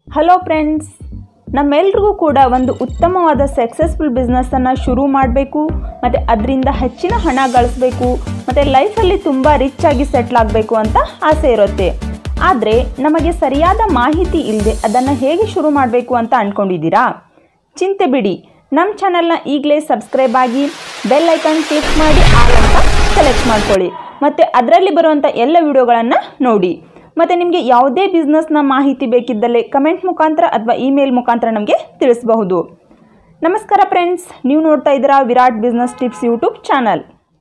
hello friends ನಮ್ಮೆಲ್ರಿಗೂ ಕೂಡ ಒಂದು ಉತ್ತಮವಾದ ಸಕ್ಸಸ್ಫುಲ್ ಬಿಸ್ನೆಸ್ಸನ್ನು ಶುರು ಮಾಡಬೇಕು ಮತ್ತು ಅದರಿಂದ ಹೆಚ್ಚಿನ ಹಣ ಗಳಿಸ್ಬೇಕು ಮತ್ತು ಲೈಫಲ್ಲಿ ತುಂಬ ರಿಚ್ ಆಗಿ ಸೆಟ್ಲ್ ಆಗಬೇಕು ಅಂತ ಆಸೆ ಇರುತ್ತೆ ಆದರೆ ನಮಗೆ ಸರಿಯಾದ ಮಾಹಿತಿ ಇಲ್ಲದೆ ಅದನ್ನು ಹೇಗೆ ಶುರು ಮಾಡಬೇಕು ಅಂತ ಅಂದ್ಕೊಂಡಿದ್ದೀರಾ ಚಿಂತೆ ಬಿಡಿ ನಮ್ಮ ಚಾನಲ್ನ ಈಗಲೇ ಸಬ್ಸ್ಕ್ರೈಬ್ ಆಗಿ ಬೆಲ್ ಐಕಾನ್ ಕ್ಲಿಕ್ ಮಾಡಿ ಆಲ್ ಅಂತ ಸೆಲೆಕ್ಟ್ ಮಾಡ್ಕೊಳ್ಳಿ ಮತ್ತು ಅದರಲ್ಲಿ ಬರುವಂಥ ಎಲ್ಲ ವಿಡಿಯೋಗಳನ್ನು ನೋಡಿ ಮತ್ತು ನಿಮಗೆ ಯಾವುದೇ ಬಿಸ್ನೆಸ್ನ ಮಾಹಿತಿ ಬೇಕಿದ್ದಲ್ಲಿ ಕಮೆಂಟ್ ಮುಖಾಂತರ ಅಥವಾ ಇಮೇಲ್ ಮುಖಾಂತರ ನಮಗೆ ತಿಳಿಸಬಹುದು ನಮಸ್ಕಾರ ಫ್ರೆಂಡ್ಸ್ ನೀವು ನೋಡ್ತಾ ಇದ್ದೀರಾ Virat business tips YouTube channel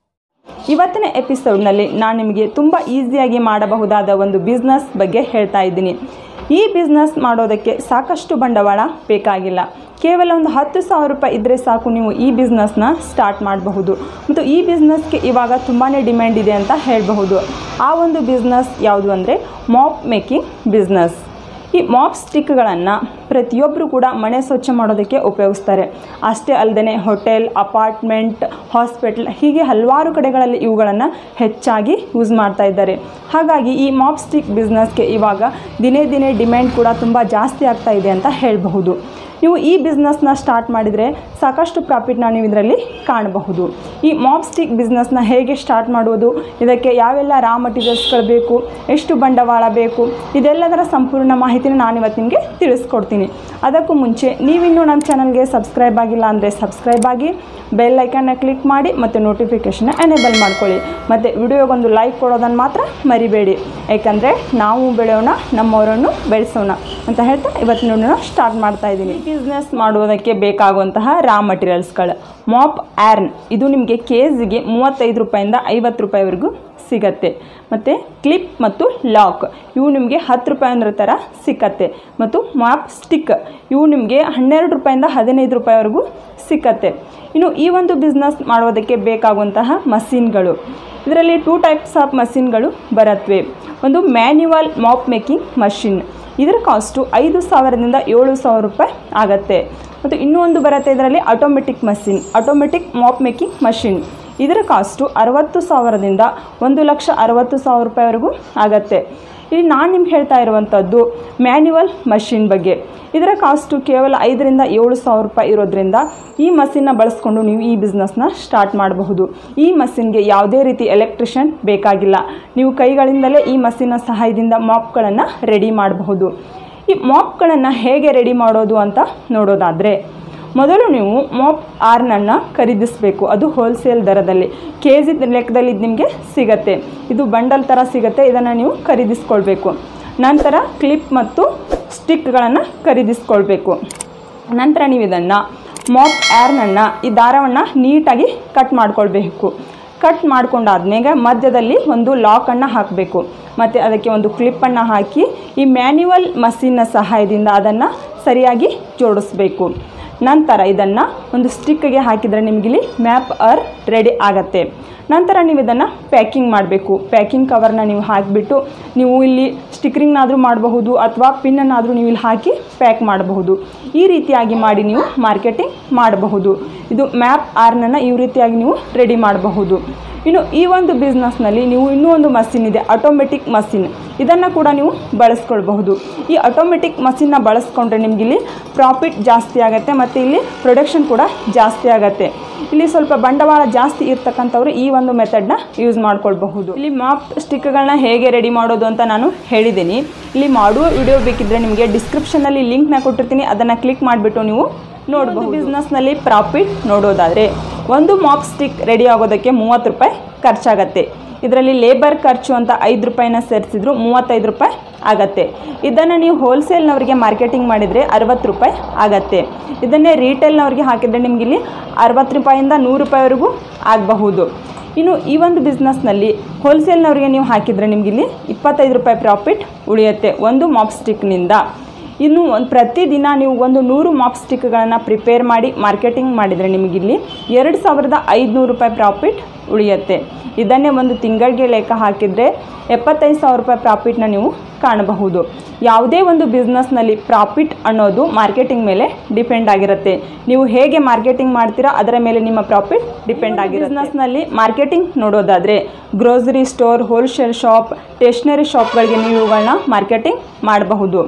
ಇವತ್ತಿನ ಎಪಿಸೋಡ್ನಲ್ಲಿ ನಾನು ನಿಮಗೆ ತುಂಬ ಈಸಿಯಾಗಿ ಮಾಡಬಹುದಾದ ಒಂದು ಬಿಸ್ನೆಸ್ ಬಗ್ಗೆ ಹೇಳ್ತಾ ಇದ್ದೀನಿ ಈ ಬಿಸ್ನೆಸ್ ಮಾಡೋದಕ್ಕೆ ಸಾಕಷ್ಟು ಬಂಡವಾಳ ಬೇಕಾಗಿಲ್ಲ ಕೇವಲ ಒಂದು ಹತ್ತು ಸಾವಿರ ರೂಪಾಯಿ ಇದ್ದರೆ ಸಾಕು ನೀವು ಈ ಬಿಸ್ನೆಸ್ನ ಸ್ಟಾರ್ಟ್ ಮಾಡಬಹುದು ಮತ್ತು ಈ ಬಿಸ್ನೆಸ್ಗೆ ಇವಾಗ ತುಂಬಾ ಡಿಮ್ಯಾಂಡ್ ಇದೆ ಅಂತ ಹೇಳಬಹುದು ಆ ಒಂದು ಬಿಸ್ನೆಸ್ ಯಾವುದು ಅಂದರೆ ಮಾಪ್ ಮೇಕಿಂಗ್ ಬಿಸ್ನೆಸ್ ಈ ಮಾಪ್ ಸ್ಟಿಕ್ಗಳನ್ನು ಪ್ರತಿಯೊಬ್ಬರು ಕೂಡ ಮನೆ ಸ್ವಚ್ಛ ಮಾಡೋದಕ್ಕೆ ಉಪಯೋಗಿಸ್ತಾರೆ ಅಷ್ಟೇ ಅಲ್ಲದೆ ಹೋಟೆಲ್ ಅಪಾರ್ಟ್ಮೆಂಟ್ ಹಾಸ್ಪಿಟಲ್ ಹೀಗೆ ಹಲವಾರು ಕಡೆಗಳಲ್ಲಿ ಇವುಗಳನ್ನು ಹೆಚ್ಚಾಗಿ ಯೂಸ್ ಮಾಡ್ತಾ ಇದ್ದಾರೆ ಹಾಗಾಗಿ ಈ ಮಾಪ್ ಸ್ಟಿಕ್ ಬಿಸ್ನೆಸ್ಗೆ ಇವಾಗ ದಿನೇ ದಿನೇ ಡಿಮ್ಯಾಂಡ್ ಕೂಡ ತುಂಬ ಜಾಸ್ತಿ ಆಗ್ತಾ ಇದೆ ಅಂತ ಹೇಳಬಹುದು ನೀವು ಈ ಬಿಸ್ನೆಸ್ನ ಸ್ಟಾರ್ಟ್ ಮಾಡಿದರೆ ಸಾಕಷ್ಟು ಪ್ರಾಫಿಟ್ನ ನೀವು ಇದರಲ್ಲಿ ಕಾಣಬಹುದು ಈ ಮಾಪ್ ಸ್ಟಿಕ್ ಬಿಸ್ನೆಸ್ನ ಹೇಗೆ ಸ್ಟಾರ್ಟ್ ಮಾಡುವುದು ಇದಕ್ಕೆ ಯಾವೆಲ್ಲ ರಾ ಮಟೀರಿಯಲ್ಸ್ಗಳು ಬೇಕು ಎಷ್ಟು ಬಂಡವಾಳ ಬೇಕು ಇದೆಲ್ಲದರ ಸಂಪೂರ್ಣ ಮಾಹಿತಿನ ನಾನು ಇವತ್ತು ನಿಮಗೆ ತಿಳಿಸ್ಕೊಡ್ತೀನಿ ಅದಕ್ಕೂ ಮುಂಚೆ ನೀವಿನ್ನೂ ನಮ್ಮ ಚಾನಲ್ಗೆ ಸಬ್ಸ್ಕ್ರೈಬ್ ಆಗಿಲ್ಲ ಅಂದರೆ ಸಬ್ಸ್ಕ್ರೈಬ್ ಆಗಿ ಬೆಲ್ ಐಕನ್ನ ಕ್ಲಿಕ್ ಮಾಡಿ ಮತ್ತು ನೋಟಿಫಿಕೇಷನ್ನ ಎನೇಬಲ್ ಮಾಡ್ಕೊಳ್ಳಿ ಮತ್ತು ವಿಡಿಯೋಗೊಂದು ಲೈಕ್ ಕೊಡೋದನ್ನು ಮಾತ್ರ ಮರಿಬೇಡಿ ಯಾಕಂದರೆ ನಾವು ಬೆಳೆಯೋಣ ನಮ್ಮವರನ್ನು ಬೆಳೆಸೋಣ ಅಂತ ಹೇಳ್ತಾ ಇವತ್ತಿನ ವಿಡಿಯೋನ ಸ್ಟಾರ್ಟ್ ಮಾಡ್ತಾ ಇದ್ದೀನಿ ಬಿಸ್ನೆಸ್ ಮಾಡುವುದಕ್ಕೆ ಬೇಕಾಗುವಂತಹ ರಾ ಮಟೀರಿಯಲ್ಸ್ಗಳು ಮಾಪ್ ಆ್ಯರ್ನ್ ಇದು ನಿಮಗೆ ಕೆ ಜಿಗೆ ಮೂವತ್ತೈದು ರೂಪಾಯಿಂದ ಐವತ್ತು ರೂಪಾಯಿವರೆಗೂ ಸಿಗತ್ತೆ ಮತ್ತು ಕ್ಲಿಪ್ ಮತ್ತು ಲಾಕ್ ಇವು ನಿಮಗೆ ಹತ್ತು ರೂಪಾಯಿ ಅಂದ್ರೆ ಥರ ಸಿಕ್ಕತ್ತೆ ಮತ್ತು ಮಾಪ್ ಸ್ಟಿಕ್ ಇವು ನಿಮಗೆ ಹನ್ನೆರಡು ರೂಪಾಯಿಂದ ಹದಿನೈದು ರೂಪಾಯಿವರೆಗೂ ಸಿಕ್ಕತ್ತೆ ಇನ್ನು ಈ ಒಂದು ಬಿಸ್ನೆಸ್ ಮಾಡೋದಕ್ಕೆ ಬೇಕಾಗುವಂತಹ ಮಷೀನ್ಗಳು ಇದರಲ್ಲಿ ಟೂ ಟೈಪ್ಸ್ ಆಫ್ ಮಷೀನ್ಗಳು ಬರತ್ವೆ ಒಂದು ಮ್ಯಾನ್ಯುವಲ್ ಮಾಪ್ ಮೇಕಿಂಗ್ ಮಷಿನ್ ಇದರ ಕಾಸ್ಟು ಐದು ಸಾವಿರದಿಂದ ಏಳು ಸಾವಿರ ರೂಪಾಯಿ ಆಗತ್ತೆ ಮತ್ತು ಇನ್ನೂ ಒಂದು ಬರುತ್ತೆ ಇದರಲ್ಲಿ automatic machine automatic mop making machine ಇದರ ಕಾಸ್ಟು ಅರವತ್ತು ಸಾವಿರದಿಂದ ಒಂದು ಲಕ್ಷ ಅರವತ್ತು ಸಾವಿರ ರೂಪಾಯಿವರೆಗೂ ಆಗತ್ತೆ ಇಲ್ಲಿ ನಾನು ನಿಮ್ಗೆ ಹೇಳ್ತಾ ಇರುವಂಥದ್ದು ಮ್ಯಾನ್ಯುವಲ್ ಮಷಿನ್ ಬಗ್ಗೆ ಇದರ ಕಾಸ್ಟು ಕೇವಲ ಐದರಿಂದ ಏಳು ಸಾವಿರ ರೂಪಾಯಿ ಇರೋದ್ರಿಂದ ಈ ಮಷಿನ್ನ ಬಳಸ್ಕೊಂಡು ನೀವು ಈ ಬಿಸ್ನೆಸ್ನ ಸ್ಟಾರ್ಟ್ ಮಾಡಬಹುದು ಈ ಮಷಿನ್ಗೆ ಯಾವುದೇ ರೀತಿ ಎಲೆಕ್ಟ್ರಿಷಿಯನ್ ಬೇಕಾಗಿಲ್ಲ ನೀವು ಕೈಗಳಿಂದಲೇ ಈ ಮಷಿನ್ನ ಸಹಾಯದಿಂದ ಮಾಪ್ಗಳನ್ನು ರೆಡಿ ಮಾಡಬಹುದು ಈ ಮಾಪ್ಗಳನ್ನು ಹೇಗೆ ರೆಡಿ ಮಾಡೋದು ಅಂತ ನೋಡೋದಾದರೆ ಮೊದಲು ನೀವು ಮಾಪ್ ಆರ್ನನ್ನು ಖರೀದಿಸಬೇಕು ಅದು ಹೋಲ್ಸೇಲ್ ದರದಲ್ಲಿ ಕೆ ಜಿ ಲೆಕ್ಕದಲ್ಲಿ ಇದು ನಿಮಗೆ ಸಿಗತ್ತೆ ಇದು ಬಂಡಲ್ ಥರ ಸಿಗತ್ತೆ ಇದನ್ನು ನೀವು ಖರೀದಿಸ್ಕೊಳ್ಬೇಕು ನಂತರ ಕ್ಲಿಪ್ ಮತ್ತು ಸ್ಟಿಕ್ಗಳನ್ನು ಖರೀದಿಸ್ಕೊಳ್ಬೇಕು ನಂತರ ನೀವು ಇದನ್ನು ಮಾಪ್ ಆರ್ನನ್ನು ಈ ದಾರವನ್ನು ನೀಟಾಗಿ ಕಟ್ ಮಾಡ್ಕೊಳ್ಬೇಕು ಕಟ್ ಮಾಡ್ಕೊಂಡಾದ್ಮೇಲೆ ಮಧ್ಯದಲ್ಲಿ ಒಂದು ಲಾಕನ್ನು ಹಾಕಬೇಕು ಮತ್ತು ಅದಕ್ಕೆ ಒಂದು ಕ್ಲಿಪ್ಪನ್ನು ಹಾಕಿ ಈ ಮ್ಯಾನ್ಯುವಲ್ ಮಷೀನ್ನ ಸಹಾಯದಿಂದ ಅದನ್ನು ಸರಿಯಾಗಿ ಜೋಡಿಸ್ಬೇಕು ನಂತರ ಇದನ್ನು ಒಂದು ಸ್ಟಿಕ್ಗೆ ಹಾಕಿದರೆ ನಿಮಗಿಲ್ಲಿ ಮ್ಯಾಪ್ ಅರ್ ರೆಡಿ ಆಗತ್ತೆ ನಂತರ ನೀವು ಇದನ್ನು ಪ್ಯಾಕಿಂಗ್ ಮಾಡಬೇಕು ಪ್ಯಾಕಿಂಗ್ ಕವರ್ನ ನೀವು ಹಾಕಿಬಿಟ್ಟು ನೀವು ಇಲ್ಲಿ ಸ್ಟಿಕ್ರಿಂಗ್ನಾದರೂ ಮಾಡಬಹುದು ಅಥವಾ ಪಿನ್ನನ್ನಾದರೂ ನೀವು ಇಲ್ಲಿ ಹಾಕಿ ಪ್ಯಾಕ್ ಮಾಡಬಹುದು ಈ ರೀತಿಯಾಗಿ ಮಾಡಿ ನೀವು ಮಾರ್ಕೆಟಿಂಗ್ ಮಾಡಬಹುದು ಇದು ಮ್ಯಾಪ್ ಆರ್ನನ್ನು ಈ ರೀತಿಯಾಗಿ ನೀವು ರೆಡಿ ಮಾಡಬಹುದು ಇನ್ನು ಈ ಒಂದು ಬಿಸ್ನೆಸ್ನಲ್ಲಿ ನೀವು ಇನ್ನೂ ಒಂದು ಮಷಿನ್ ಇದೆ ಆಟೋಮೆಟಿಕ್ ಮಷಿನ್ ಇದನ್ನು ಕೂಡ ನೀವು ಬಳಸ್ಕೊಳ್ಬಹುದು ಈ ಆಟೋಮೆಟಿಕ್ ಮಷಿನ್ನ ಬಳಸ್ಕೊಂಡ್ರೆ ನಿಮಗಿಲ್ಲಿ ಪ್ರಾಫಿಟ್ ಜಾಸ್ತಿ ಆಗುತ್ತೆ ಮತ್ತು ಇಲ್ಲಿ ಪ್ರೊಡಕ್ಷನ್ ಕೂಡ ಜಾಸ್ತಿ ಆಗುತ್ತೆ ಇಲ್ಲಿ ಸ್ವಲ್ಪ ಬಂಡವಾಳ ಜಾಸ್ತಿ ಇರ್ತಕ್ಕಂಥವ್ರು ಈ ಒಂದು ಮೆಥಡ್ನ ಯೂಸ್ ಮಾಡ್ಕೊಳ್ಬಹುದು ಇಲ್ಲಿ ಮಾಪ್ ಸ್ಟಿಕ್ಗಳನ್ನ ಹೇಗೆ ರೆಡಿ ಮಾಡೋದು ಅಂತ ನಾನು ಹೇಳಿದ್ದೀನಿ ಇಲ್ಲಿ ಮಾಡುವ ವಿಡಿಯೋ ಬೇಕಿದ್ರೆ ನಿಮಗೆ ಡಿಸ್ಕ್ರಿಪ್ಷನಲ್ಲಿ ಲಿಂಕ್ನ ಕೊಟ್ಟಿರ್ತೀನಿ ಅದನ್ನು ಕ್ಲಿಕ್ ಮಾಡಿಬಿಟ್ಟು ನೀವು ನೋಡಬಹುದು ಬಿಸ್ನೆಸ್ನಲ್ಲಿ ಪ್ರಾಫಿಟ್ ನೋಡೋದಾದರೆ ಒಂದು ಮಾಪ್ ಸ್ಟಿಕ್ ರೆಡಿ ಆಗೋದಕ್ಕೆ ಮೂವತ್ತು ರೂಪಾಯಿ ಖರ್ಚಾಗತ್ತೆ ಇದರಲ್ಲಿ ಲೇಬರ್ ಖರ್ಚು ಅಂತ ಐದು ರೂಪಾಯಿನ ಸೇರಿಸಿದ್ರು ಮೂವತ್ತೈದು ರೂಪಾಯಿ ಆಗತ್ತೆ ಇದನ್ನು ನೀವು ಹೋಲ್ಸೇಲ್ನವರಿಗೆ ಮಾರ್ಕೆಟಿಂಗ್ ಮಾಡಿದರೆ ಅರವತ್ತು ರೂಪಾಯಿ ಆಗತ್ತೆ ಇದನ್ನೇ ರೀಟೇಲ್ನವ್ರಿಗೆ ಹಾಕಿದರೆ ನಿಮ್ಗೆ ಇಲ್ಲಿ ಅರವತ್ತು ರೂಪಾಯಿಂದ ನೂರು ರೂಪಾಯಿವರೆಗೂ ಆಗಬಹುದು ಇನ್ನು ಈ ಒಂದು ಬಿಸ್ನೆಸ್ನಲ್ಲಿ ಹೋಲ್ಸೇಲ್ನವರಿಗೆ ನೀವು ಹಾಕಿದರೆ ನಿಮಗಿಲ್ಲಿ ಇಪ್ಪತ್ತೈದು ರೂಪಾಯಿ ಪ್ರಾಫಿಟ್ ಉಳಿಯುತ್ತೆ ಒಂದು ಮಾಪ್ ಸ್ಟಿಕ್ನಿಂದ ಇನ್ನು ಒಂದು ಪ್ರತಿದಿನ ನೀವು ಒಂದು ನೂರು ಮಾಪ್ ಸ್ಟಿಕ್ಗಳನ್ನು ಪ್ರಿಪೇರ್ ಮಾಡಿ ಮಾರ್ಕೆಟಿಂಗ್ ಮಾಡಿದರೆ ನಿಮಗಿಲ್ಲಿ ಎರಡು ಸಾವಿರದ ಐದುನೂರು ರೂಪಾಯಿ ಪ್ರಾಫಿಟ್ ಉಳಿಯುತ್ತೆ ಇದನ್ನೇ ಒಂದು ತಿಂಗಳಿಗೆ ಲೆಕ್ಕ ಹಾಕಿದರೆ ಎಪ್ಪತ್ತೈದು ಸಾವಿರ ರೂಪಾಯಿ ಪ್ರಾಫಿಟ್ನ ನೀವು ಕಾಣಬಹುದು ಯಾವುದೇ ಒಂದು ಬಿಸ್ನೆಸ್ನಲ್ಲಿ ಪ್ರಾಫಿಟ್ ಅನ್ನೋದು ಮಾರ್ಕೆಟಿಂಗ್ ಮೇಲೆ ಡಿಪೆಂಡ್ ಆಗಿರುತ್ತೆ ನೀವು ಹೇಗೆ ಮಾರ್ಕೆಟಿಂಗ್ ಮಾಡ್ತೀರಾ ಅದರ ಮೇಲೆ ನಿಮ್ಮ ಪ್ರಾಫಿಟ್ ಡಿಪೆಂಡ್ ಆಗಿರುತ್ತೆ ಬಿಸ್ನೆಸ್ನಲ್ಲಿ ಮಾರ್ಕೆಟಿಂಗ್ ನೋಡೋದಾದರೆ grocery store wholesale shop stationery ಶಾಪ್ಗಳಿಗೆ ನೀವು ಇವುಗಳನ್ನ ಮಾರ್ಕೆಟಿಂಗ್ ಮಾಡಬಹುದು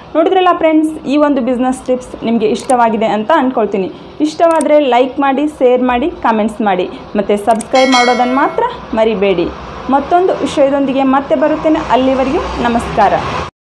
ನೋಡಿದ್ರಲ್ಲ ಫ್ರೆಂಡ್ಸ್ ಈ ಒಂದು ಬಿಸ್ನೆಸ್ ಟಿಪ್ಸ್ ನಿಮಗೆ ಇಷ್ಟವಾಗಿದೆ ಅಂತ ಅಂದ್ಕೊಳ್ತೀನಿ ಇಷ್ಟವಾದರೆ ಲೈಕ್ ಮಾಡಿ ಶೇರ್ ಮಾಡಿ ಕಾಮೆಂಟ್ಸ್ ಮಾಡಿ ಮತ್ತು ಸಬ್ಸ್ಕ್ರೈಬ್ ಮಾಡೋದನ್ನು ಮಾತ್ರ ಮರಿಬೇಡಿ ಮತ್ತೊಂದು ವಿಷಯದೊಂದಿಗೆ ಮತ್ತೆ ಬರುತ್ತೇನೆ ಅಲ್ಲಿವರೆಗೂ ನಮಸ್ಕಾರ